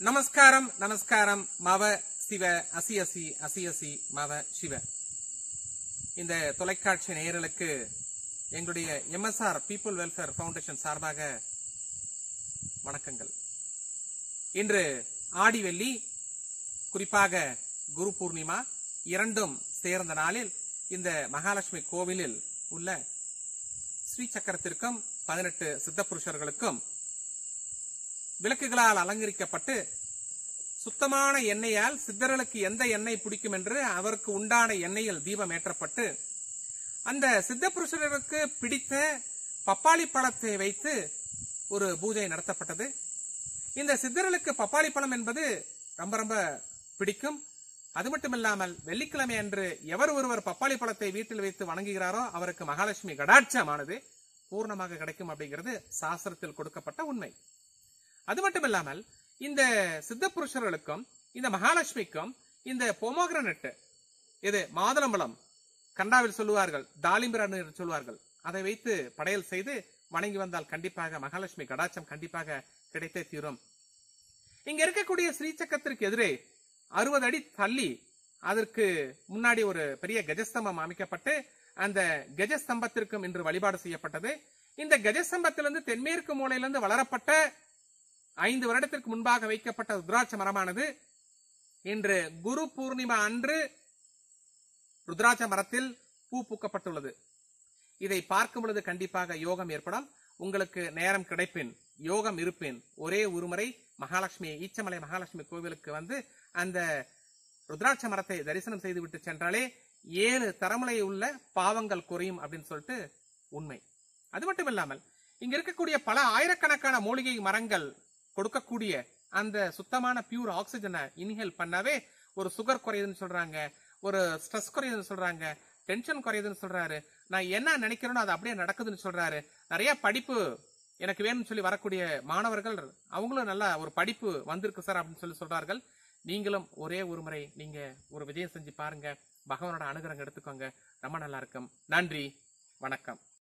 நமஸ்காரம் நமஸ்காரம் மவ சிவ அசி அசி அசி அசி மவ சிவ இந்த தொலைக்காட்சி நேயர்களுக்கு எங்களுடைய எம்எஸ்ஆர் பீப்புள் வெல்ஃபேர் ஃபவுண்டேஷன் சார்பாக வணக்கங்கள் இன்று ஆடி வெள்ளி குறிப்பாக குரு பூர்ணிமா இரண்டும் சேர்ந்த நாளில் இந்த மகாலட்சுமி கோவிலில் உள்ள ஸ்ரீ சக்கரத்திற்கும் பதினெட்டு சித்த புருஷர்களுக்கும் விளக்குகளால் அலங்கரிக்கப்பட்டு சுத்தமான எண்ணெயால் சித்தர்களுக்கு எந்த எண்ணெய் பிடிக்கும் என்று அவருக்கு உண்டான எண்ணெயில் தீபம் ஏற்றப்பட்டு அந்த சித்த புருஷருக்கு பிடித்த பப்பாளி பழத்தை வைத்து ஒரு பூஜை நடத்தப்பட்டது இந்த சித்தர்களுக்கு பப்பாளி பழம் என்பது ரொம்ப ரொம்ப பிடிக்கும் அது மட்டுமில்லாமல் வெள்ளிக்கிழமை அன்று எவர் ஒருவர் பப்பாளி பழத்தை வீட்டில் வைத்து வணங்குகிறாரோ அவருக்கு மகாலட்சுமி கடாட்சமானது பூர்ணமாக கிடைக்கும் அப்படிங்கிறது சாஸ்திரத்தில் கொடுக்கப்பட்ட உண்மை அது மட்டுமில்லாமல் இந்த சித்த புருஷர்களுக்கும் இந்த மகாலட்சுமிக்கும் இந்த பொமோகிரனட் இது மாதுளம்பழம் கண்டாவில் சொல்லுவார்கள் தாலிம்பிரன் என்று சொல்வார்கள் அதை வைத்து படையல் செய்து வணங்கி வந்தால் கண்டிப்பாக மகாலட்சுமி கடாட்சம் கண்டிப்பாக கிடைத்தே தீரும் இங்க இருக்கக்கூடிய ஸ்ரீசக்கரத்திற்கு எதிரே அறுபது அடி தள்ளி அதற்கு முன்னாடி ஒரு பெரிய கஜஸ்தம்பம் அமைக்கப்பட்டு அந்த கஜஸ்தம்பத்திற்கும் இன்று வழிபாடு செய்யப்பட்டது இந்த கஜஸ்தம்பத்திலிருந்து தென்மேற்கு மூலையிலிருந்து வளரப்பட்ட ஐந்து வருடத்திற்கு முன்பாக வைக்கப்பட்ட ருத்ராட்ச மரமானது இன்று குரு பூர்ணிமா அன்று ருத்ராட்ச மரத்தில் பூ பூக்கப்பட்டுள்ளது இதை பார்க்கும் பொழுது கண்டிப்பாக யோகம் ஏற்படும் உங்களுக்கு நேரம் கிடைப்பின் யோகம் இருப்பின் ஒரே ஒருமுறை மகாலட்சுமி ஈச்சமலை மகாலட்சுமி கோவிலுக்கு வந்து அந்த ருத்ராட்ச மரத்தை தரிசனம் செய்துவிட்டு சென்றாலே ஏழு தரமுலை உள்ள பாவங்கள் குறையும் அப்படின்னு சொல்லிட்டு உண்மை அது மட்டும் இல்லாமல் இங்க இருக்கக்கூடிய பல ஆயிரக்கணக்கான மூலிகை மரங்கள் கொடுக்கக்கூடிய அந்த சுத்தமான பியூர் ஆக்சிஜனை இன்ஹேல் பண்ணாவே ஒரு சுகர் குறையுதுன்னு சொல்றாங்க ஒரு ஸ்ட்ரெஸ் குறையுதுன்னு சொல்றாங்க டென்ஷன் குறையுதுன்னு சொல்றாரு நான் என்ன நினைக்கிறேனோ அது அப்படியே நடக்குதுன்னு சொல்றாரு நிறைய படிப்பு எனக்கு வேணும்னு சொல்லி வரக்கூடிய மாணவர்கள் அவங்களும் நல்லா ஒரு படிப்பு வந்திருக்கு சார் அப்படின்னு சொல்லி சொல்றார்கள் நீங்களும் ஒரே ஒரு முறை நீங்க ஒரு விஜயம் செஞ்சு பாருங்க பகவானோட அனுகிரகம் எடுத்துக்கோங்க ரொம்ப நல்லா இருக்கும் நன்றி வணக்கம்